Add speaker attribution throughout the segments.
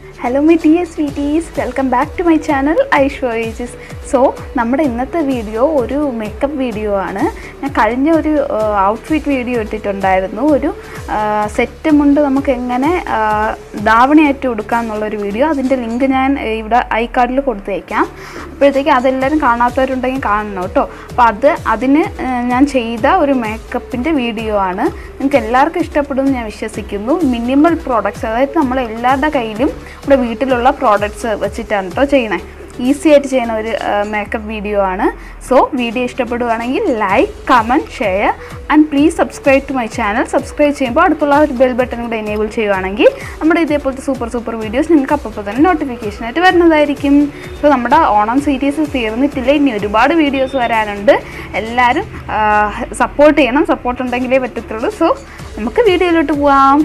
Speaker 1: Hello my dear sweeties welcome back to my channel ഐഷോ ഏജസ് so നമ്മുടെ ഇന്നത്തെ വീഡിയോ ഒരു മേക്കപ്പ് വീഡിയോ ആണ് ഞാൻ കഴിഞ്ഞ ഒരു ഔട്ട്ഫിറ്റ് വീഡിയോ ഇട്ടിട്ടുണ്ടായിരുന്നു ഒരു സെറ്റ് മുണ്ട് നമുക്ക് എങ്ങനെ ആ, ധാവണിയായിട്ട് കൊടുക്കാം എന്നുള്ളൊരു വീഡിയോ അതിൻ്റെ ലിങ്ക് ഞാൻ ഏ, ഇവിടെ ഐ കാർഡിൽ കൊടുത്തേക്കാം അപ്പോഴത്തേക്ക് അതെല്ലാവരും കാണാത്തവരുണ്ടെങ്കിൽ കാണണം കേട്ടോ അപ്പോൾ അത് അതിന് ഏ, ഞാൻ ചെയ്ത ഒരു മേക്കപ്പിൻ്റെ വീഡിയോ ആണ് നിങ്ങൾക്ക് എല്ലാവർക്കും ഇഷ്ടപ്പെടുമെന്ന് ഞാൻ വിശ്വസിക്കുന്നു മിനിമൽ പ്രോഡക്റ്റ്സ് അതായത് നമ്മൾ എല്ലാവരുടെ കയ്യിലും നമ്മുടെ വീട്ടിലുള്ള പ്രോഡക്റ്റ്സ് വെച്ചിട്ടാണ് കേട്ടോ ചെയ്യണേ ഈസി ആയിട്ട് ചെയ്യുന്ന ഒരു മേക്കപ്പ് വീഡിയോ ആണ് സോ വീഡിയോ ഇഷ്ടപ്പെടുവാണെങ്കിൽ like comment share and please subscribe to my channel subscribe ചെയ്യുമ്പോൾ അടുത്തുള്ള ഒരു ബെൽ ബട്ടൺ കൂടെ എനേബിൾ ചെയ്യുവാണെങ്കിൽ നമ്മുടെ ഇതേപോലത്തെ സൂപ്പർ സൂപ്പർ വീഡിയോസ് നിങ്ങൾക്ക് അപ്പോൾ തന്നെ നോട്ടിഫിക്കേഷൻ ആയിട്ട് വരുന്നതായിരിക്കും സോ നമ്മുടെ ഓണം സീരീസ് തീർന്നിട്ടില്ല ഇനി ഒരുപാട് വീഡിയോസ് വരാനുണ്ട് എല്ലാവരും സപ്പോർട്ട് ചെയ്യണം സപ്പോർട്ട് ഉണ്ടെങ്കിലേ പറ്റത്തുള്ളൂ സോ നമുക്ക് വീഡിയോയിലോട്ട് പോവാം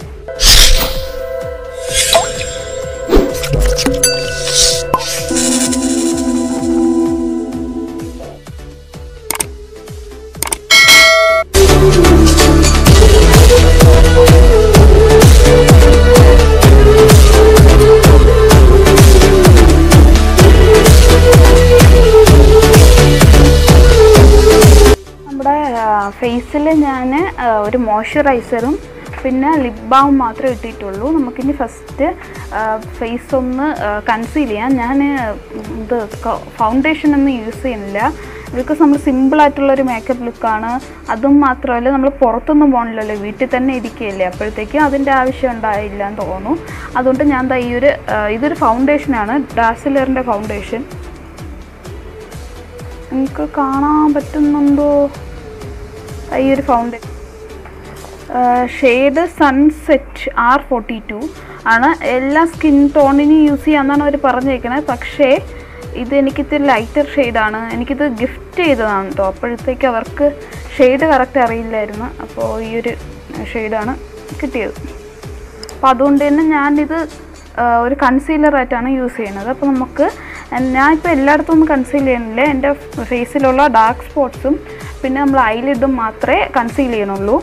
Speaker 1: നമ്മുടെ ഫേസിൽ ഞാൻ ഒരു മോയ്സ്ചറൈസറും പിന്നെ ലിപ് ബാം മാത്രമേ ഇട്ടിട്ടുള്ളൂ നമുക്കിനി ഫസ്റ്റ് ഫേസ് ഒന്ന് കൺസീൽ ചെയ്യാം ഞാൻ ഇത് ഫൗണ്ടേഷൻ ഒന്നും യൂസ് ചെയ്യുന്നില്ല ബിക്കോസ് നമ്മൾ സിമ്പിളായിട്ടുള്ളൊരു മേക്കപ്പ് ലുക്കാണ് അതും മാത്രമല്ല നമ്മൾ പുറത്തൊന്നും പോകണില്ലല്ലോ വീട്ടിൽ തന്നെ ഇരിക്കുകയല്ലേ അപ്പോഴത്തേക്കും അതിൻ്റെ ആവശ്യം ഉണ്ടായില്ല എന്ന് തോന്നുന്നു അതുകൊണ്ട് ഞാൻ ദാ ഈ ഒരു ആ, ഇതൊരു ഫൗണ്ടേഷനാണ് ഡാസിലറിൻ്റെ ഫൗണ്ടേഷൻ നിങ്ങൾക്ക് കാണാൻ പറ്റുന്നുണ്ടോ ഈ ഒരു foundation shade sunset R forty two ആണ് എല്ലാ സ്കിൻ ടോണിനും യൂസ് ചെയ്യാമെന്നാണ് അവർ പറഞ്ഞേക്കണത് പക്ഷേ ഇത് എനിക്കിത്തിരി ലൈറ്റർ ഷെയ്ഡാണ് എനിക്കിത് ഗിഫ്റ്റ് ചെയ്തതാണ് കേട്ടോ അപ്പോഴത്തേക്ക് അവർക്ക് ഷെയ്ഡ് കറക്റ്റ് അറിയില്ലായിരുന്നു അപ്പോൾ ഈ ഒരു ഷെയ്ഡാണ് കിട്ടിയത് അപ്പോൾ അതുകൊണ്ട് തന്നെ ഞാനിത് ആ, ഒരു കൺസീലറായിട്ടാണ് യൂസ് ചെയ്യുന്നത് അപ്പോൾ നമുക്ക് ഞാനിപ്പോൾ എല്ലായിടത്തും ഒന്നും കൺസീൽ ചെയ്യുന്നില്ല എൻ്റെ ഫേസിലുള്ള ഡാർക്ക് സ്പോട്ട്സും പിന്നെ നമ്മൾ ഐലിഡും മാത്രമേ കൺസീൽ ചെയ്യണുള്ളൂ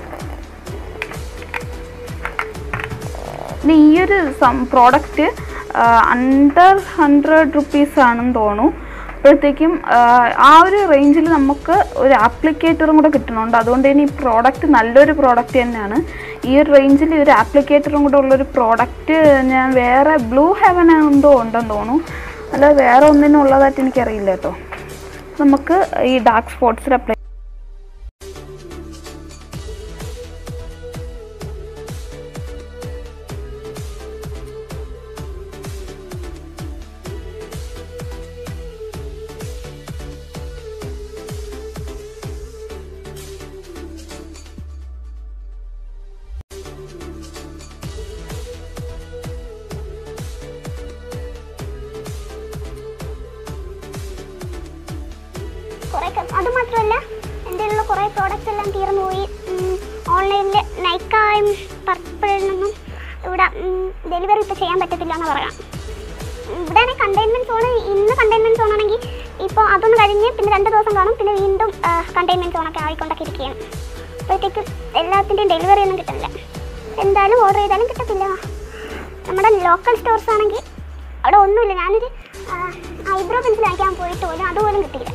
Speaker 1: ഇനി ഈ ഒരു പ്രോഡക്റ്റ് അണ്ടർ ഹൺഡ്രഡ് റുപ്പീസ് ആണെന്ന് തോന്നുന്നു അപ്പോഴത്തേക്കും ആ, ആ ഒരു റേഞ്ചിൽ നമുക്ക് ഒരു ആപ്ലിക്കേറ്ററും കൂടെ കിട്ടുന്നുണ്ട് അതുകൊണ്ട് തന്നെ ഈ പ്രോഡക്റ്റ് നല്ലൊരു പ്രോഡക്റ്റ് തന്നെയാണ് ഈ ഒരു റേഞ്ചിൽ ഒരു ആപ്ലിക്കേറ്ററും കൂടെ ഉള്ളൊരു പ്രോഡക്റ്റ് ഞാൻ വേറെ ബ്ലൂ ഹെവൻ എന്തോ ഉണ്ടെന്ന് തോന്നുന്നു അല്ല വേറെ ഒന്നിനും ഉള്ളതായിട്ട് എനിക്കറിയില്ല കേട്ടോ നമുക്ക് ഈ ഡാർക്ക് സ്പോട്ട്സിൽ അപ്ലൈ
Speaker 2: കുറേ അത് മാത്രമല്ല എൻ്റെ ഉള്ള കുറേ പ്രോഡക്റ്റ്സ് എല്ലാം തീർന്നു പോയി ഓൺലൈനിൽ നൈക്കായും പർപ്പിളിനൊന്നും ഇവിടെ ഡെലിവറി ഇപ്പോൾ ചെയ്യാൻ പറ്റത്തില്ല എന്ന് പറയാം ഇവിടെ ആണെങ്കിൽ കണ്ടെയ്ൻമെൻറ്റ് സോൺ ഇന്ന് കണ്ടെയ്ൻമെൻറ്റ് സോൺ ആണെങ്കിൽ ഇപ്പോൾ അതൊന്ന് കഴിഞ്ഞ് പിന്നെ രണ്ട് ദിവസം കാണും പിന്നെ വീണ്ടും കണ്ടെയ്ൻമെൻറ്റ് സോണൊക്കെ ആയിക്കൊണ്ടൊക്കെ ഇരിക്കുകയാണ് അപ്പോഴത്തേക്കും എല്ലാത്തിൻ്റെയും ഡെലിവറി ഒന്നും കിട്ടുന്നില്ല എന്തായാലും ഓർഡർ ചെയ്താലും കിട്ടത്തില്ല നമ്മുടെ ലോക്കൽ സ്റ്റോർസ് ആണെങ്കിൽ അവിടെ ഒന്നുമില്ല ഞാനൊരു ഐബ്രോ പെൻസിൽ വാങ്ങിക്കാൻ പോയിട്ട് പോലും അതുപോലും കിട്ടിയില്ല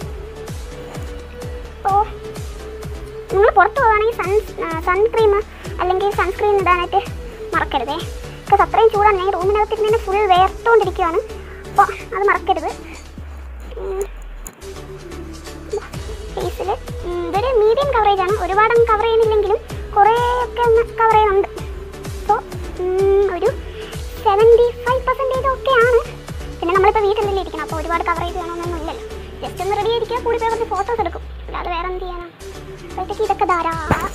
Speaker 2: അപ്പോൾ നിങ്ങൾ പുറത്ത് പോവുകയാണെങ്കിൽ സൺ സൺ ക്രീം അല്ലെങ്കിൽ സൺസ്ക്രീൻ ഇടാനായിട്ട് മറക്കരുതേ ബിക്കോസ് അത്രയും ചൂടാണ് ഞാൻ റൂമിനകത്ത് ഇരുന്ന് ഫുൾ വേർത്തുകൊണ്ടിരിക്കുകയാണ് അപ്പോൾ അത് മറക്കരുത് ഫേസിൽ ഇതൊരു മീഡിയം കവറേജ് ആണ് ഒരുപാടൊന്നും കവർ ചെയ്യുന്നില്ലെങ്കിലും കുറേയൊക്കെ ഒന്ന് കവർ ചെയ്യുന്നുണ്ട് സോ ഒരു സെവൻറ്റി ഫൈവ് പെർസെൻറ്റേജ് ഒക്കെയാണ് പിന്നെ നമ്മളിപ്പോൾ വീട്ടിലല്ലേ ഇരിക്കണം അപ്പോൾ ഒരുപാട് കവറേജ് വേണമെന്നൊന്നും ഇല്ലല്ലോ ജസ്റ്റ് ഒന്ന് റെഡി ആയിരിക്കുക കൂടി പോയി കുറച്ച് ഫോട്ടോസ് എടുക്കും അല്ലാതെ വേറെ എന്ത് ചെയ്യാനാണ് അപ്പോഴത്തേക്ക് ഇതൊക്കെ ധാരാളം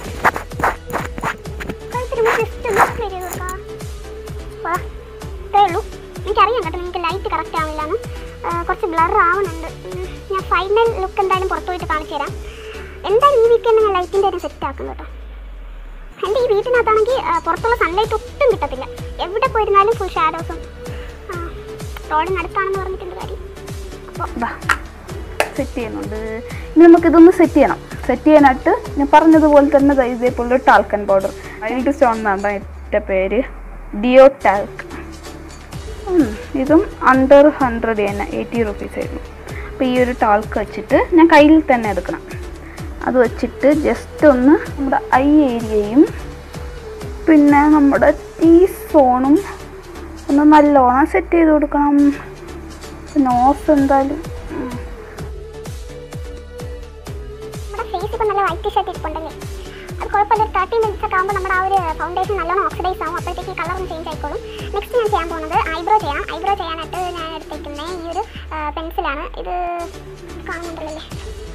Speaker 2: ജസ്റ്റ് ഒന്ന് ക്ലിയർ ചെയ്ത് കൊടുക്കാം വാ ഇത്രേ ഉള്ളൂ എനിക്കറിയാം കേട്ടോ നിങ്ങൾക്ക് ലൈറ്റ് കറക്റ്റ് ആവില്ല എന്ന് കുറച്ച് ബ്ലർ ആവുന്നുണ്ട് ഉം, ഞാൻ ഫൈനൽ ലുക്ക് എന്തായാലും പുറത്ത് പോയിട്ട് കാണിച്ചു തരാം എന്തായാലും ഈ വീക്കെൻഡ് ഞാൻ ലൈറ്റിൻ്റെ ഒരു സെറ്റ് ആക്കും കേട്ടോ എൻ്റെ ഈ വീട്ടിനകത്താണെങ്കിൽ ആ, പുറത്തുള്ള സൺലൈറ്റ് ഒട്ടും കിട്ടത്തില്ല എവിടെ പോയിരുന്നാലും ഫുൾ ഷാഡോസും റോഡിനടുത്താണെന്ന് പറഞ്ഞിട്ടുണ്ട് കാര്യം അപ്പോൾ
Speaker 1: സെറ്റ് ചെയ്യുന്നുണ്ട് ഇനി നമുക്കിതൊന്ന് സെറ്റ് ചെയ്യണം സെറ്റ് ചെയ്യാനായിട്ട് ഞാൻ പറഞ്ഞതുപോലെ തന്നെ ദാ ഇതേപോലെ ടാൽക്കൻ പൗഡർ വൈൽഡ് സ്റ്റോൺ എന്നാണ് എൻ്റെ പേര് ഡിയോ ടാൽക്ക് ഉം, ഇതും അണ്ടർ ഹൺഡ്രഡ് തന്നെ എയ്റ്റി റുപ്പീസ് ആയിരുന്നു അപ്പോൾ ഈ ഒരു ടാൾക്ക് വെച്ചിട്ട് ഞാൻ കയ്യിൽ തന്നെ എടുക്കണം അത് വെച്ചിട്ട് ജസ്റ്റ് ഒന്ന് നമ്മുടെ ഐ ഏരിയയും പിന്നെ നമ്മുടെ ഈ സോണും ഒന്ന് നല്ലോണം സെറ്റ് ചെയ്ത് കൊടുക്കണം നോസ് എന്തായാലും ഉം,
Speaker 2: നമ്മുടെ ഫേസ് ഇപ്പം നല്ല വൈറ്റ് ഷർട്ട് ഇരിപ്പുണ്ടല്ലേ അത് കുഴപ്പമില്ല ഒരു തേർട്ടി മിനിറ്റ്സ് ഒക്കെ ആകുമ്പോൾ നമ്മുടെ ആ ഒരു ഫൗണ്ടേഷൻ നല്ലോണം ഓക്സിഡൈസ് ആവും അപ്പോഴത്തേക്ക് കളർ ഒന്ന് ചേഞ്ച് ആയിക്കോളും നെക്സ്റ്റ് ഞാൻ ചെയ്യാൻ പോകുന്നത് ഐബ്രോ ചെയ്യാം ഐബ്രോ ചെയ്യാനായിട്ട് ഞാൻ എടുത്തേക്കുന്നത് ഈ ഒരു പെൻസിലാണ് ഇത് കാണുന്നുണ്ടല്ലോ അല്ലേ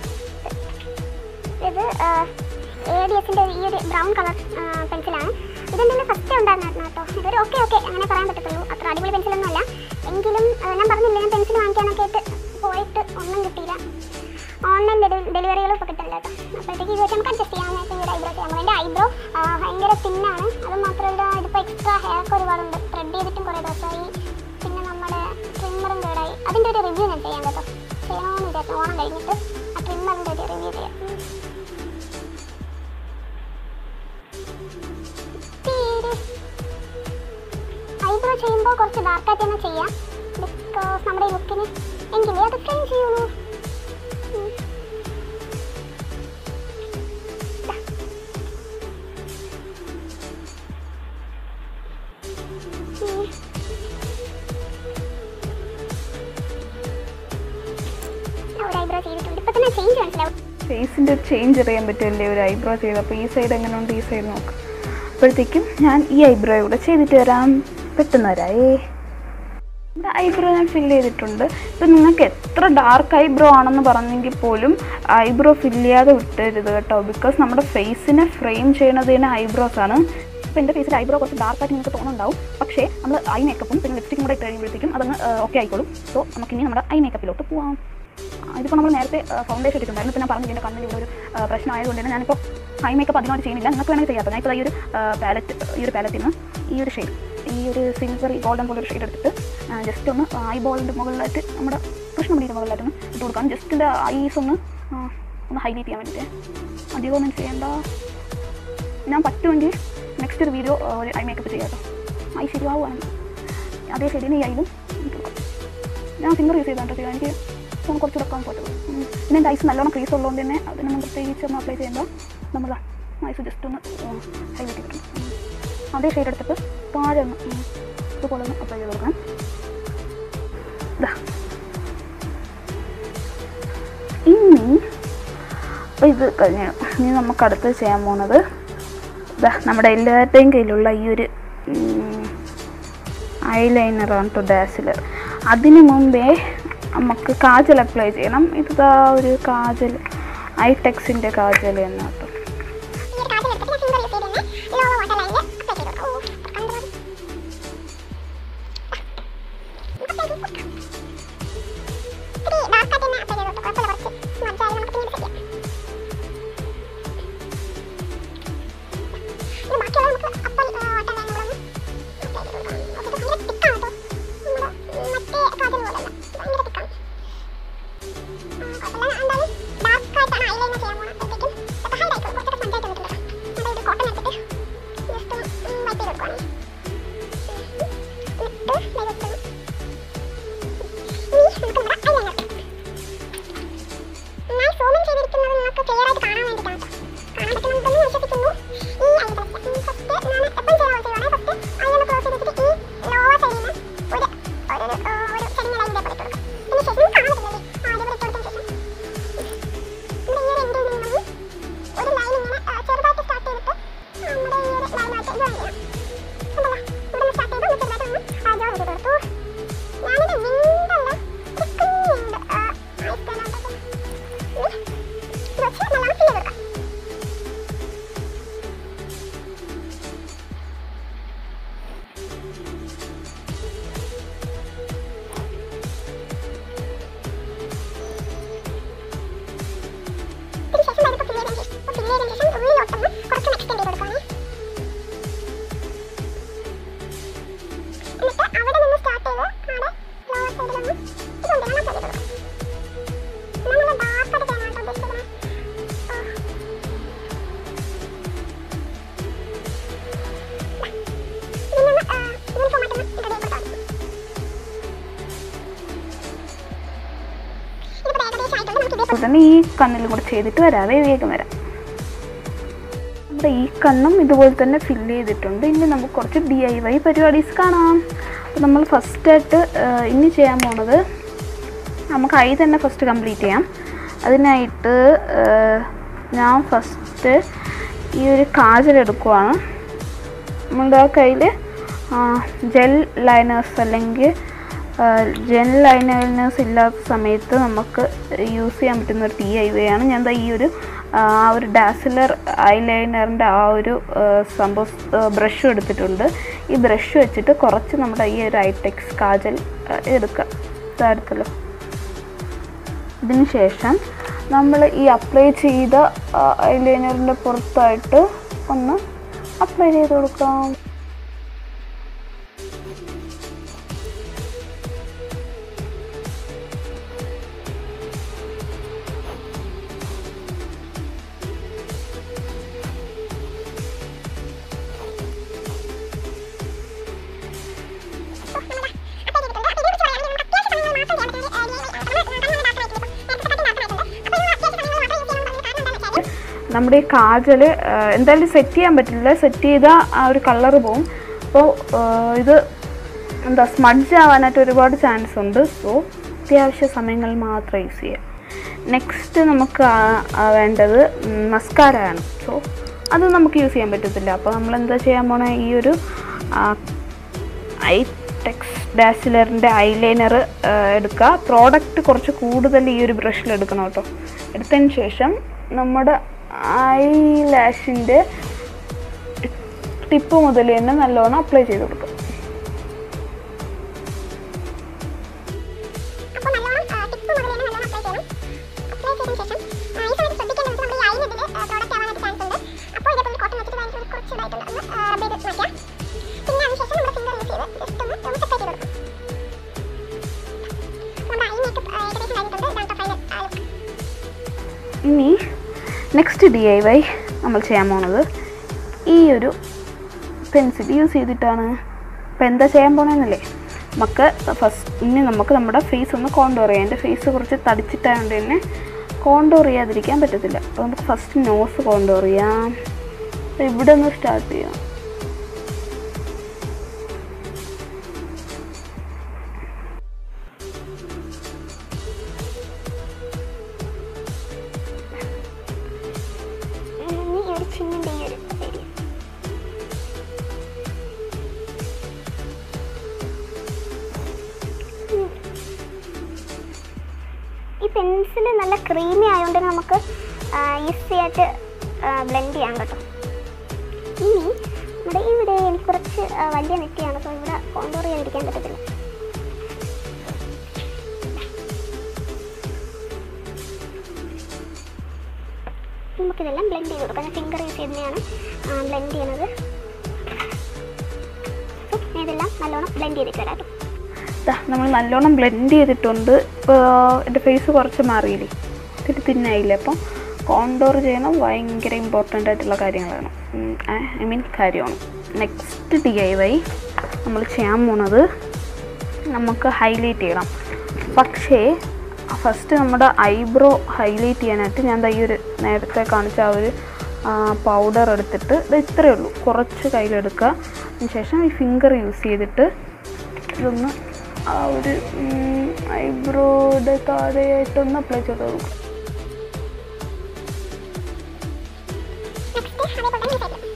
Speaker 2: ഇത് എ ഡി എസിൻ്റെ ഈ ഒരു ബ്രൗൺ കളർ പെൻസിലാണ് ഇതെന്തെങ്കിലും ഫസ്റ്റ് ഉണ്ടായിരുന്നു കേട്ടോ ഇതൊരു ഓക്കെ ഓക്കെ അങ്ങനെ പറയാൻ പറ്റത്തുള്ളൂ അത്ര അടിപൊളി പെൻസിലൊന്നും അല്ല എങ്കിലും ആ, ഞാൻ പറഞ്ഞില്ലേ ഞാൻ പെൻസിൽ വാങ്ങിക്കാനൊക്കെ ആയിട്ട് പോയിട്ട് ഒന്നും കിട്ടിയില്ല ഓൺലൈൻ ഡെലിവറികളും ഇപ്പോൾ കിട്ടില്ല കേട്ടോ അപ്പോഴത്തേക്ക് ഇത് വെച്ച് നമുക്ക് അഡ്ജസ്റ്റ് ചെയ്യാൻ ഈ ഒരു ഐബ്രോ ചെയ്യാൻ എൻ്റെ ഐബ്രോ ഭയങ്കര തിന്നാണ് അത് മാത്രമല്ല ഇതിപ്പോൾ എക്സ്ട്രാ ഹെയർ ഒക്കെ ഒരുപാടുണ്ട് ത്രെഡ് ചെയ്തിട്ടും കുറേ ദിവസമായി പിന്നെ നമ്മുടെ ട്രിമ്മറും കേടായി അതിൻ്റെ ഒരു റിവ്യൂ ഞാൻ ചെയ്യാം കേട്ടോ ചെയ്യണമെന്ന് വിചാരിച്ചു ഓണം കഴിഞ്ഞിട്ട് ആ ട്രിമ്മറിൻ്റെ ഒരു റിവ്യൂ ചെയ്യാം ഐബ്രോ ചെയ്യുമ്പോൾ കുറച്ച് ഡാർക്കായിട്ട് തന്നെ ചെയ്യാം ബിക്കോസ് നമ്മുടെ ലുക്കിന് എങ്കിലേ അത് ഫ്രെയിം ചെയ്യുള്ളൂ ഉം. ദാ. ഉം. അവിടെ ഐബ്രോ ചെയ്തിട്ടുണ്ട് ഇപ്പൊ തന്നെ ചേഞ്ച് മനസ്സിലാവും
Speaker 1: ഫേസിൻ്റെ ഒരു ചേഞ്ച് അറിയാൻ പറ്റുമല്ലേ ഒരു ഐബ്രോ ചെയ്തപ്പോൾ ഈ സൈഡ് എങ്ങനെയുണ്ട് ഈ സൈഡ് നോക്ക് അപ്പോഴത്തേക്കും ഞാൻ ഈ ഐബ്രോ കൂടെ ചെയ്തിട്ട് വരാം പെട്ടെന്ന് വരായേ ഇവിടെ ഐബ്രോ ഞാൻ ഫില്ല് ചെയ്തിട്ടുണ്ട് ഇപ്പം നിങ്ങൾക്ക് എത്ര ഡാർക്ക് ഐബ്രോ ആണെന്ന് പറഞ്ഞെങ്കിൽ പോലും ഐബ്രോ ഫില്ല് ചെയ്യാതെ വിട്ടരുത് കേട്ടോ ബിക്കോസ് നമ്മുടെ ഫേസിനെ ഫ്രെയിം ചെയ്യണത് തന്നെ ഐബ്രോസ് ആണ് ഇപ്പോൾ എൻ്റെ ഫേസിൽ ഐബ്രോ കുറച്ച് ഡാർക്കായിട്ട് നിങ്ങൾക്ക് തോന്നുന്നുണ്ടാവും പക്ഷേ നമ്മൾ ഐ മേക്കപ്പും പിന്നെ ലിപ്സ്റ്റിക്കും കൂടെ ഇട്ട് കഴിയുമ്പോഴത്തേക്കും അതങ്ങ് ഓക്കെ ആയിക്കോളും സോ നമുക്കിനി നമ്മുടെ ഐ മേക്കപ്പിലോട്ട് പോവാം ഇതിപ്പോൾ നമ്മൾ നേരത്തെ ഫൗണ്ടേഷൻ ഇട്ടിട്ടുണ്ടായിരുന്നു ഇപ്പോൾ ഞാൻ പറഞ്ഞു എൻ്റെ കണ്ണിൽ ഇവിടെ ഒരു ആ, പ്രശ്നമായതുകൊണ്ട് തന്നെ ഞാനിപ്പോൾ ഐ മേക്കപ്പ് അതിനോട് ചെയ്യുന്നില്ല നിങ്ങൾക്ക് വേണമെങ്കിൽ ചെയ്യാം ഞാൻ ഇപ്പോൾ ഈ ഒരു പാലറ്റ് ഈ ഒരു പാലറ്റിൽ നിന്ന് ഈ ഒരു ഷെയ്ഡ് ഈ ഒരു സിൽവർ ഗോൾഡൻ പോലെ ഒരു ഷെയ്ഡ് എടുത്തിട്ട് ജസ്റ്റ് ഒന്ന് ഐ ബോളിൻ്റെ മുകളിലായിട്ട് നമ്മുടെ കൃഷ്ണമുടിയുടെ മുകളിലായിട്ട് ഒന്ന് ഇട്ട് കൊടുക്കാം ജസ്റ്റ് എൻ്റെ ഐസ് ഒന്ന് ആ, ഒന്ന് ഹൈലൈറ്റ് ചെയ്യാൻ വേണ്ടിയിട്ട് അധികമൊന്നും ചെയ്യേണ്ട ഞാൻ പറ്റുമെങ്കിൽ നെക്സ്റ്റ് ഒരു വീഡിയോ ഒരു ഐ മേക്കപ്പ് ചെയ്യാം കേട്ടോ ഐ ശരിയാവുകയാണെങ്കിൽ അതേ ഷെയ്ഡിന് ഈ ഐലും എനിക്ക് കൊടുക്കാം. ഞാൻ ഫിംഗർ യൂസ് ചെയ്താൽ ചെയ്യാം എനിക്ക് ഒന്ന് കുറച്ചുകൂടെ കംഫർട്ടബിൾ പിന്നെ എൻ്റെ ഐസ് നല്ലോണം ക്രീസ് ഉള്ളതുകൊണ്ട് തന്നെ അതിനൊന്നും പ്രത്യേകിച്ച് ഒന്ന് അപ്ലൈ ചെയ്യുമ്പോൾ നമ്മൾ ഐസ് ജസ്റ്റ് ഒന്ന് ഹൈലൈറ്റ് കിട്ടും ഉം. അതേ ഷെയ്ഡ് എടുത്തിട്ട് താഴെ ഒന്ന് ഉം, ഇതുപോലെ ഒന്ന് അപ്ലൈ ചെയ്ത് കൊടുക്കണം ഇതാ ഇനി അപ്പോൾ ഇത് കഴിഞ്ഞു ഇനി നമുക്ക് അടുത്ത് ചെയ്യാൻ പോകുന്നത് ഇതാ നമ്മുടെ എല്ലാവരുടെയും കയ്യിലുള്ള ഈ ഒരു ഐലൈനറാണ് കേട്ടോ ഡാസിലർ അതിന് മുമ്പേ നമുക്ക് കാജൽ അപ്ലൈ ചെയ്യണം ഇതാ ഒരു കാജൽ ഐടെക്സിൻ്റെ കാജൽ എന്ന് കേട്ടോ
Speaker 2: ഈ ഒരു കാജൽ എടുത്തിട്ട് ഞാൻ ഫിംഗർ യൂസ് ചെയ്ത് തന്നെ ലോവർ വാട്ടർ ലൈനിൽ അപ്ലൈ ചെയ്ത് കൊടുക്കാം ഓ കണ്ടു മതി ഇത്തിരി ഡാർക്കായിട്ട് തന്നെ അപ്ലൈ ചെയ്ത് കൊടുത്തു കുഴപ്പമില്ല കുറച്ച് സ്മഡ്ജ് ആയാലും നമുക്ക് പിന്നീട് ചെയ്യാം ഇനി ബാക്കിയുള്ള നമുക്ക് അപ്പർ വാട്ടർ ലൈനുകളൊന്നും അപ്ലൈ ചെയ്ത് കൊടുക്കാം ഓക്കെ ഇത് ഭയങ്കര തിക്കാണ് കേട്ടോ നമ്മുടെ മറ്റേ കാജൽ പോലെയല്ല ഭയങ്കര തിക്കാണ് കുഴപ്പമില്ല എന്തായാലും ഡാർക്കായിട്ടാണ് ഐലൈനർ ചെയ്യാൻ പോകുന്നത് അപ്പോഴത്തേക്കും ഹൈലൈറ്റ്
Speaker 1: അതുപോലെ തന്നെ ഈ കണ്ണിലും കൂടെ ചെയ്തിട്ട് വരാവേ വേഗം വരാം നമ്മുടെ ഈ കണ്ണും ഇതുപോലെ തന്നെ ഫില്ല് ചെയ്തിട്ടുണ്ട് ഇനി നമുക്ക് കുറച്ച് ഡി ഐ വൈ പരിപാടീസ് കാണാം അപ്പോൾ നമ്മൾ ഫസ്റ്റായിട്ട് ഇനി ചെയ്യാൻ പോണത് നമുക്ക് ഐ തന്നെ ഫസ്റ്റ് കംപ്ലീറ്റ് ചെയ്യാം അതിനായിട്ട് ഏഹ്, ഞാൻ ഫസ്റ്റ് ഈ ഒരു കാജൽ എടുക്കുവാണ് നമ്മളുടെ ആ കയ്യിൽ ജെൽ ലൈനേഴ്സ് അല്ലെങ്കിൽ ജെൽ ലൈനേഴ്സ് ഇല്ലാത്ത സമയത്ത് നമുക്ക് യൂസ് ചെയ്യാൻ പറ്റുന്ന ഒരു ടി ഐ വേ ആണ് ഞാൻ ദാ ഈ ഒരു ആ ആ ഒരു ഡാസിലർ ഐലൈനറിൻ്റെ ആ ഒരു ആ, സംഭവം ബ്രഷും എടുത്തിട്ടുണ്ട് ഈ ബ്രഷ് വെച്ചിട്ട് കുറച്ച് നമ്മുടെ ഈ ഒരു ഐടെക്സ് കാജൽ ആ, എടുക്കുക ഇതാ എടുത്തല്ലോ ഇതിന് ശേഷം നമ്മൾ ഈ അപ്ലൈ ചെയ്ത ഐലൈനറിൻ്റെ പുറത്തായിട്ട് ഒന്ന് അപ്ലൈ ചെയ്ത് കൊടുക്കാം നമ്മുടെ ഈ കാജൽ എന്തായാലും സെറ്റ് ചെയ്യാൻ പറ്റില്ല സെറ്റ് ചെയ്താൽ ആ ഒരു കളർ പോവും അപ്പോൾ ഇത് എന്താ സ്മഡ്ജ് ആവാനായിട്ട് ഒരുപാട് ചാൻസ് ഉണ്ട് സോ അത്യാവശ്യ സമയങ്ങളിൽ മാത്രം യൂസ് ചെയ്യാം നെക്സ്റ്റ് നമുക്ക് ആ- ആ വേണ്ടത് മസ്കാരയാണ് സോ അത് നമുക്ക് യൂസ് ചെയ്യാൻ പറ്റത്തില്ല അപ്പോൾ നമ്മൾ എന്താ ചെയ്യാൻ പോണേ ഈ ഒരു ഐ ടെക്സ് ഡാസിലറിൻ്റെ ഐലൈനർ എടുക്കുക പ്രോഡക്റ്റ് കുറച്ച് കൂടുതൽ ഈ ഒരു ബ്രഷിൽ എടുക്കണം കേട്ടോ എടുത്തതിന് ശേഷം നമ്മുടെ ഐ ലാഷിൻ്റെ ടിപ്പ് മുതൽ തന്നെ നല്ലോണം അപ്ലൈ ചെയ്ത് കൊടുക്കുക
Speaker 2: അപ്പോൾ നല്ലോണം ടിപ്പ് മുതൽ തന്നെ നല്ലോണം അപ്ലൈ ചെയ്യണം അപ്ലൈ ചെയ്തതിന് ശേഷം ആ, ഈ സമയത്ത് ശ്രദ്ധിക്കേണ്ടത് നമ്മുടെ ഈ ഐന് ഇതിൽ പ്രോഡക്റ്റ് ആവാനായിട്ട് ചാൻസ് ഉണ്ട് അപ്പോൾ ഇതേപോലെ കോട്ടൺ വെച്ചിട്ട് അതിന് കുറച്ച് ഇതായിട്ടുണ്ട് ഒന്ന് റബ്ബ് ചെയ്ത് മാറ്റാം പിന്നെ അതിനുശേഷം നമ്മുടെ ഫിംഗർ യൂസ് ചെയ്ത് ജസ്റ്റ് ഒന്ന് ഒന്ന് സെപ്പറേറ്റ് ചെയ്ത് കൊടുക്കും നമ്മുടെ ഐ മേക്കപ്പ് ഏകദേശം കഴിഞ്ഞിട്ടുണ്ട് ഇതാണ് ഫൈനൽ ലുക്ക്
Speaker 1: ഇനി നെക്സ്റ്റ് ഡി ഐ വൈ നമ്മൾ ചെയ്യാൻ പോണത് ഈ ഒരു പെൻസിൽ യൂസ് ചെയ്തിട്ടാണ് അപ്പോൾ എന്താ ചെയ്യാൻ പോണെന്നല്ലേ നമുക്ക് ഫസ്റ്റ് ഇനി നമുക്ക് നമ്മുടെ ഫേസ് ഒന്ന് കോണ്ടോർ ചെയ്യാം എൻ്റെ ഫേസ് കുറച്ച് തടിച്ചിട്ടായതുകൊണ്ട് തന്നെ കോണ്ടോർ ചെയ്യാതിരിക്കാൻ പറ്റത്തില്ല അപ്പോൾ നമുക്ക് ഫസ്റ്റ് നോസ് കോണ്ടോർ ചെയ്യാം അപ്പോൾ ഇവിടെ ഒന്ന് സ്റ്റാർട്ട് ചെയ്യാം
Speaker 2: ഇനി ഈ ഒരു ചിന്നിൻ്റെ ഈ ഒരു ഏരിയ ഈ പെൻസിൽ നല്ല ക്രീമി ആയതുകൊണ്ട് നമുക്ക് ഈസി ആയിട്ട് ബ്ലെൻഡ് ചെയ്യാൻ കേട്ടോ ഇനി നമ്മുടെ ഇവിടെ എനിക്ക് കുറച്ച് ആ, വലിയ നെറ്റിയാണ് സോ ഇവിടെ കോണ്ടോർ ചെയ്യാതിരിക്കാൻ പറ്റത്തില്ല നമുക്കിതെല്ലാം ബ്ലെൻഡ് ചെയ്ത് കൊടുക്കാം ഞാൻ ഫിംഗർ യൂസ് ചെയ്തതിനെയാണ് ബ്ലെൻഡ് ചെയ്യുന്നത് സോ ഞാൻ ഇതെല്ലാം നല്ലോണം ബ്ലെൻഡ് ചെയ്തിട്ട് വരാം കേട്ടോ
Speaker 1: ദാ, നമ്മൾ നല്ലോണം ബ്ലെൻഡ് ചെയ്തിട്ടുണ്ട് ഇപ്പോൾ എൻ്റെ ഫേസ് കുറച്ച് മാറിയില്ലേ ഇത്തിരി തിന്നായില്ലേ അപ്പം കോണ്ടോർ ചെയ്യണം ഭയങ്കര ഇമ്പോർട്ടൻ്റ് ആയിട്ടുള്ള കാര്യങ്ങളാണ് ഐ മീൻ കാര്യമാണ് നെക്സ്റ്റ് ഡി ഐ വൈ നമ്മൾ ചെയ്യാൻ പോണത് നമുക്ക് ഹൈലൈറ്റ് ചെയ്യണം പക്ഷേ ഫസ്റ്റ് നമ്മുടെ ഐബ്രോ ഹൈലൈറ്റ് ചെയ്യാനായിട്ട് ഞാൻ ദാ ഈ ഒരു നേരത്തെ കാണിച്ച ആ ഒരു പൗഡർ എടുത്തിട്ട് ഇത് ഇത്രയേ ഉള്ളൂ കുറച്ച് കയ്യിലെടുക്കുക അതിന് ശേഷം ഈ ഫിംഗർ യൂസ് ചെയ്തിട്ട് ഇതൊന്ന് ആ ഒരു ഐബ്രോയുടെ താഴെയായിട്ടൊന്ന് അപ്ലൈ ചെയ്ത് കൊടുക്കും
Speaker 2: നെക്സ്റ്റ് അതേപോലെ തന്നെ ഈ സൈഡിൽ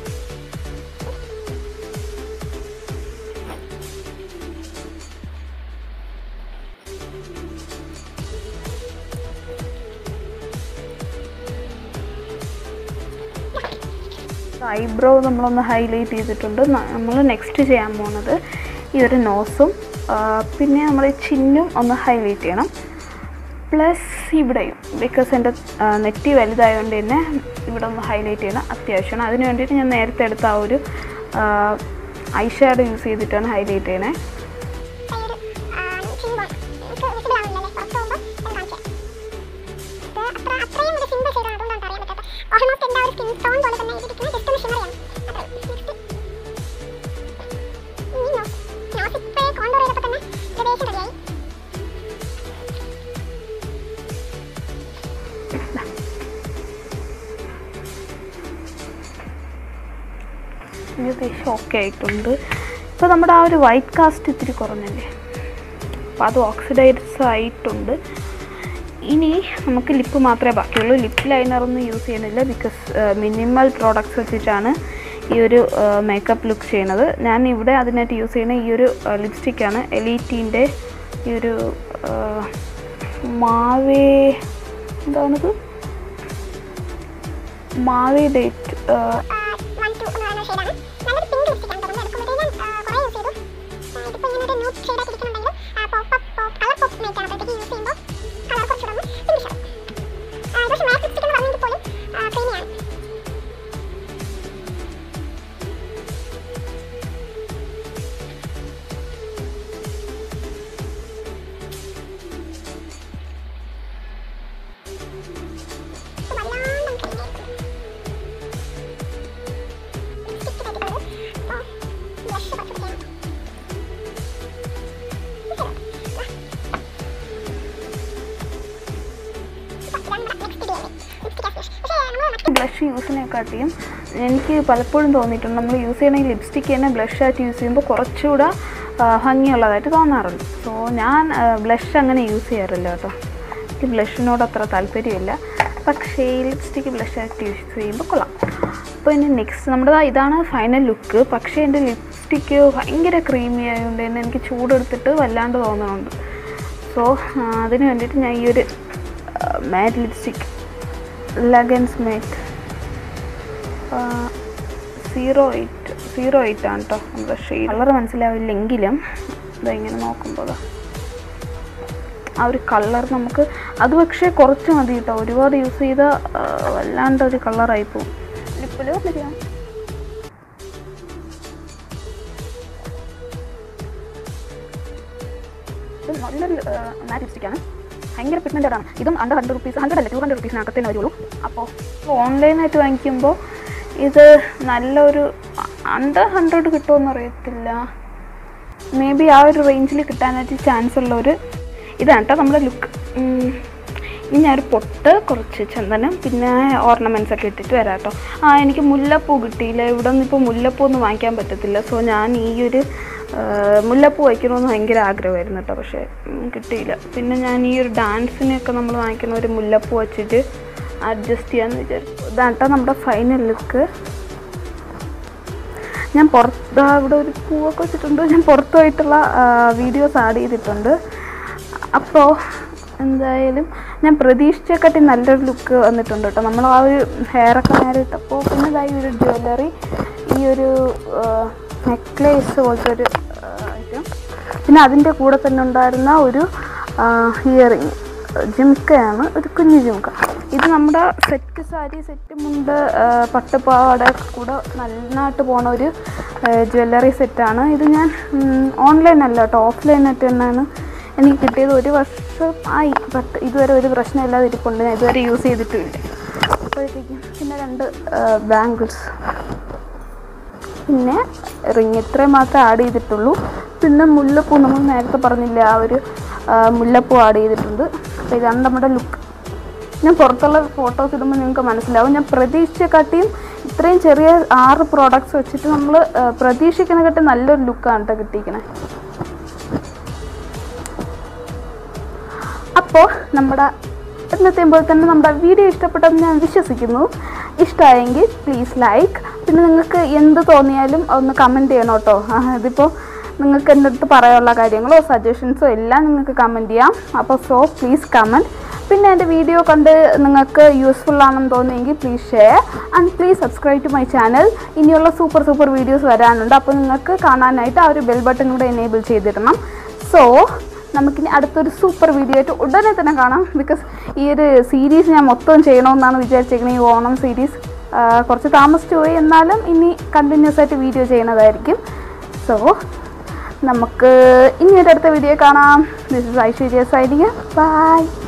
Speaker 1: ഐബ്രോ നമ്മളൊന്ന് ഹൈലൈറ്റ് ചെയ്തിട്ടുണ്ട് നമ്മൾ നെക്സ്റ്റ് ചെയ്യാൻ പോകുന്നത് ഈ ഒരു നോസും പിന്നെ നമ്മൾ ഈ ചിന്നും ഒന്ന് ഹൈലൈറ്റ് ചെയ്യണം പ്ലസ് ഇവിടെയും ബിക്കോസ് എൻ്റെ നെറ്റി വലുതായതുകൊണ്ട് തന്നെ ഇവിടെ ഒന്ന് ഹൈലൈറ്റ് ചെയ്യണം അത്യാവശ്യമാണ് അതിന് വേണ്ടിയിട്ട് ഞാൻ നേരത്തെ എടുത്ത ആ ഒരു ഐ ഷാഡ് യൂസ് ചെയ്തിട്ടാണ് ഹൈലൈറ്റ് ചെയ്യണേ
Speaker 2: സൈഡ് ചിൻ ബോൺ എനിക്ക് വിസിബിൾ ആവുന്നില്ലല്ലേ പുറത്ത് പോകുമ്പോൾ ഞാൻ കാണിച്ചു തരാം ഇത് അത്ര അത്രയും ഒരു സിമ്പിൾ ഷെയ്ഡാണ് അതുകൊണ്ടാണ് അറിയാൻ പറ്റാത്തത് ഓൾമോസ്റ്റ് എൻ്റെ ആ ഒരു സ്കിൻ ടോൺ പോലെ തന്നെ ഇതിരിക്കുന്നത് ജസ്റ്റ് ഒന്ന് ഷിമർ ചെയ്യണം അത്രേ നെക്സ്റ്റ് ഇനി നോസ് നോസ് ഇപ്പോഴേ കോണ്ടോർ ചെയ്തപ്പോൾ തന്നെ ഏകദേശം റെഡിയായി
Speaker 1: ഓക്കെ ആയിട്ടുണ്ട് ഇപ്പോൾ നമ്മുടെ ആ ഒരു വൈറ്റ് കാസ്റ്റ് ഇത്തിരി കുറഞ്ഞല്ലേ അപ്പോൾ അത് ഓക്സിഡൈസ് ആയിട്ടുണ്ട് ഇനി നമുക്ക് ലിപ്പ് മാത്രമേ ബാക്കിയുള്ളൂ ലിപ്പ് ലൈനറൊന്നും യൂസ് ചെയ്യുന്നില്ല ബിക്കോസ് മിനിമൽ പ്രോഡക്ട്സ് വെച്ചിട്ടാണ് ഈ ഒരു മേക്കപ്പ് ലുക്ക് ചെയ്യുന്നത് ഞാൻ ഇവിടെ അതിനായിട്ട് യൂസ് ചെയ്യുന്ന ഈ ഒരു ലിപ്സ്റ്റിക്കാണ് എലീറ്റീൻ്റെ ഈ ഒരു ആ, മാവേ എന്താണിത് മാവേ ഡേറ്റ്
Speaker 2: വൺ ടു എന്ന് പറയുന്ന ഷെയ്ഡാണ് നല്ലൊരു പിങ്ക് ലിപ്സ്റ്റിക് ആണ് തോന്നുന്നത് എടുക്കുമ്പോഴത്തേക്കും ഞാൻ കുറേ യൂസ് ചെയ്തു ഇതിപ്പോൾ ഇങ്ങനെ ഒരു ന്യൂഡ് ഷെയ്ഡായിട്ട് ഇരിക്കുന്നുണ്ടെങ്കിലും pop pop colour pop make ആണ് അപ്പോഴത്തേക്ക് യൂസ് ചെയ്യുമ്പോൾ കളർ കുറച്ചുകൂടെ ഒന്ന് ഫിനിഷ് ആവും ആ, ഇത് പക്ഷേ മാറ്റ് ലിപ്സ്റ്റിക് എന്ന് പറഞ്ഞെങ്കിൽ പോലും ക്രീമിയാണ് ഇത് വല്ലാണ്ട് ക്രീമി ലിപ്സ്റ്റിക് ആയിട്ടുള്ളത് അപ്പോൾ ബ്ലഷ് കുറച്ചുകൂടെ ചെയ്യണം
Speaker 1: ബ്ലഷ് യൂസിനെക്കാട്ടിയും എനിക്ക് പലപ്പോഴും തോന്നിയിട്ടുണ്ട് നമ്മൾ യൂസ് ചെയ്യണ ഈ ലിപ്സ്റ്റിക്ക് തന്നെ ബ്ലഷ് ആയിട്ട് യൂസ് ചെയ്യുമ്പോൾ കുറച്ചുകൂടെ ആ, ഭംഗിയുള്ളതായിട്ട് തോന്നാറുണ്ട് സോ ഞാൻ ബ്ലഷ് അങ്ങനെ യൂസ് ചെയ്യാറില്ല കേട്ടോ എനിക്ക് ബ്ലഷിനോട് അത്ര താല്പര്യമില്ല പക്ഷേ ഈ ലിപ്സ്റ്റിക്ക് ബ്ലഷ് ആയിട്ട് യൂസ് ചെയ്യുമ്പോൾ കൊള്ളാം അപ്പോൾ ഇനി നെക്സ്റ്റ് നമ്മുടെ ദാ ഇതാണ് ഫൈനൽ ലുക്ക് പക്ഷേ എൻ്റെ ലിപ്സ്റ്റിക്ക് ഭയങ്കര ക്രീമി ആയതുകൊണ്ട് തന്നെ എനിക്ക് ചൂടെടുത്തിട്ട് വല്ലാണ്ട് തോന്നുന്നുണ്ട് സോ അതിന് വേണ്ടിയിട്ട് ഞാൻ ഈ ഒരു മാറ്റ് ലിപ്സ്റ്റിക് ലഗൻസ് matte zero eight zero eight ആണ് കേട്ടോ നമ്മുടെ ഷെയ്ഡ് കളർ മനസ്സിലാവില്ലെങ്കിലും ഇതാ ഇങ്ങനെ നോക്കുമ്പോൾ ദാ ആ ഒരു കളർ നമുക്ക് അത് പക്ഷേ കുറച്ച് മതി കേട്ടോ ഒരുപാട് യൂസ് ചെയ്ത വല്ലാണ്ട് ഒരു കളറായി പോകും ലിപ്പിൽ വന്നിരിക്കാം ഇത് നല്ലൊരു മാറ്റ് ലിപ്സ്റ്റിക്കാണ് ഭയങ്കര പിഗ്മെൻറ്റഡ് ആണ് ഇതും അണ്ടർ ഹൺഡ്രഡ് റുപ്പീസ് ഹൺഡ്രഡ് അല്ല ടു ഹൺഡ്രഡ് റുപ്പീസിനകത്തേ വരുള്ളൂ അപ്പോൾ ഓൺലൈനായിട്ട് വാങ്ങിക്കുമ്പോൾ ഇത് നല്ലൊരു അണ്ടർ ഹൺഡ്രഡ് കിട്ടുമെന്ന് അറിയത്തില്ല മേ ബി ആ ഒരു റേഞ്ചിൽ കിട്ടാനായിട്ട് ചാൻസ് ഉള്ളൊരു ഇതാണ് കേട്ടോ നമ്മുടെ ലുക്ക് ഇനി ഞാനൊരു പൊട്ട് കുറച്ച് ചന്ദനം പിന്നെ ഓർണമെൻറ്റ്സ് ഒക്കെ ഇട്ടിട്ട് വരാം കേട്ടോ ആ എനിക്ക് മുല്ലപ്പൂ കിട്ടിയില്ല ഇവിടെ നിന്ന് ഇപ്പോൾ മുല്ലപ്പൂ ഒന്നും വാങ്ങിക്കാൻ പറ്റത്തില്ല സോ ഞാൻ ഈ ഒരു ആ, മുല്ലപ്പൂ വയ്ക്കണമെന്ന് ഭയങ്കര ആഗ്രഹമായിരുന്നു കേട്ടോ പക്ഷേ ഉം, കിട്ടിയില്ല പിന്നെ ഞാൻ ഈ ഒരു ഡാൻസിനൊക്കെ നമ്മൾ വാങ്ങിക്കുന്ന ഒരു മുല്ലപ്പൂ വെച്ചിട്ട് അഡ്ജസ്റ്റ് ചെയ്യാമെന്ന് വിചാരിച്ചു ഇതാണ് കേട്ടോ നമ്മുടെ ഫൈനൽ ലുക്ക് ഞാൻ പുറത്ത് ഇവിടെ ഒരു പൂവൊക്കെ വെച്ചിട്ടുണ്ട് ഞാൻ പുറത്ത് പോയിട്ടുള്ള വീഡിയോസ് ആഡ് ചെയ്തിട്ടുണ്ട് അപ്പോൾ എന്തായാലും ഞാൻ പ്രതീക്ഷിച്ചേക്കാട്ടി നല്ലൊരു ലുക്ക് വന്നിട്ടുണ്ട് കേട്ടോ നമ്മൾ ആ ഒരു ഹെയറൊക്കെ നേരെ ഇട്ടപ്പോൾ പിന്നെ ഇതായി ഒരു ജ്വല്ലറി ഈ ഒരു നെക്ലേസ് പോലത്തെ ഒരു ഐറ്റം പിന്നെ അതിൻ്റെ കൂടെ തന്നെ ഉണ്ടായിരുന്ന ഒരു ഇയറിങ് ജിംക്കയാണ് ഒരു കുഞ്ഞു ജിംക്ക ഇത് നമ്മുടെ സെറ്റ് സാരി സെറ്റ് മുണ്ട് ആ, പട്ടുപാവാട കൂടെ നന്നായിട്ട് പോണ ഒരു ജ്വല്ലറി സെറ്റാണ് ഇത് ഞാൻ ഓൺലൈൻ അല്ല കേട്ടോ ഓഫ്ലൈനായിട്ട് തന്നെയാണ് എനിക്ക് കിട്ടിയത് ഒരു വർഷം ആയി ബട്ട് ഇതുവരെ ഒരു പ്രശ്നമില്ലാതെ ഇരിപ്പുണ്ട് ഞാൻ ഇതുവരെ യൂസ് ചെയ്തിട്ടുമില്ല അപ്പോഴത്തേക്കും പിന്നെ രണ്ട് ബാംഗിൾസ് പിന്നെ റിങ് ഇത്രയും മാത്രമേ ആഡ് ചെയ്തിട്ടുള്ളൂ പിന്നെ മുല്ലപ്പൂ നമ്മൾ നേരത്തെ പറഞ്ഞില്ലേ ആ ഒരു ആ, മുല്ലപ്പൂ ആഡ് ചെയ്തിട്ടുണ്ട് അപ്പോൾ ഇതാണ് നമ്മുടെ ലുക്ക് ഞാൻ പുറത്തുള്ള ഫോട്ടോസ് ഇടുമ്പോൾ നിങ്ങൾക്ക് മനസ്സിലാവും ഞാൻ പ്രതീക്ഷിച്ചക്കാട്ടിയും ഇത്രയും ചെറിയ ആറ് പ്രോഡക്റ്റ്സ് വെച്ചിട്ട് നമ്മൾ പ്രതീക്ഷിക്കുന്നതിനെക്കാട്ടി നല്ലൊരു ലുക്കാണ് കേട്ടോ കിട്ടിയിരിക്കണേ അപ്പോൾ നമ്മുടെ ഇന്നത്തെ പോലെ തന്നെ നമ്മുടെ വീഡിയോ ഇഷ്ടപ്പെട്ടെന്ന് ഞാൻ വിശ്വസിക്കുന്നു ഇഷ്ടമായെങ്കിൽ പ്ലീസ് ലൈക്ക് പിന്നെ നിങ്ങൾക്ക് എന്ത് തോന്നിയാലും ഒന്ന് കമൻറ്റ് ചെയ്യണം കേട്ടോ ആ, ഇതിപ്പോൾ നിങ്ങൾക്ക് എൻ്റെ അടുത്ത് പറയാനുള്ള കാര്യങ്ങളോ സജഷൻസോ എല്ലാം നിങ്ങൾക്ക് കമൻറ്റ് ചെയ്യാം അപ്പോൾ സോ പ്ലീസ് കമൻറ്റ് പിന്നെ എൻ്റെ വീഡിയോ കണ്ട് നിങ്ങൾക്ക് യൂസ്ഫുൾ ആണെന്ന് തോന്നിയെങ്കിൽ please share and please subscribe to my channel ഇനിയുള്ള സൂപ്പർ സൂപ്പർ വീഡിയോസ് വരാനുണ്ട് അപ്പോൾ നിങ്ങൾക്ക് കാണാനായിട്ട് ആ ഒരു ബെൽ ബട്ടൺ കൂടെ എനേബിൾ ചെയ്തിടണം സോ നമുക്കിനി അടുത്തൊരു സൂപ്പർ വീഡിയോ ആയിട്ട് ഉടനെ തന്നെ കാണാം ബിക്കോസ് ഈ ഒരു സീരീസ് ഞാൻ മൊത്തം ചെയ്യണമെന്നാണ് വിചാരിച്ചേക്കുന്നത് ഈ ഓണം സീരീസ് കുറച്ച് താമസിച്ചു പോയി എന്നാലും ഇനി കണ്ടിന്യൂസ് ആയിട്ട് വീഡിയോ ചെയ്യുന്നതായിരിക്കും സോ നമുക്ക് ഇനി ഒരു അടുത്ത വീഡിയോ കാണാം ദിസ് ഇസ് ഐശ്വര്യ സൈനിക ബൈ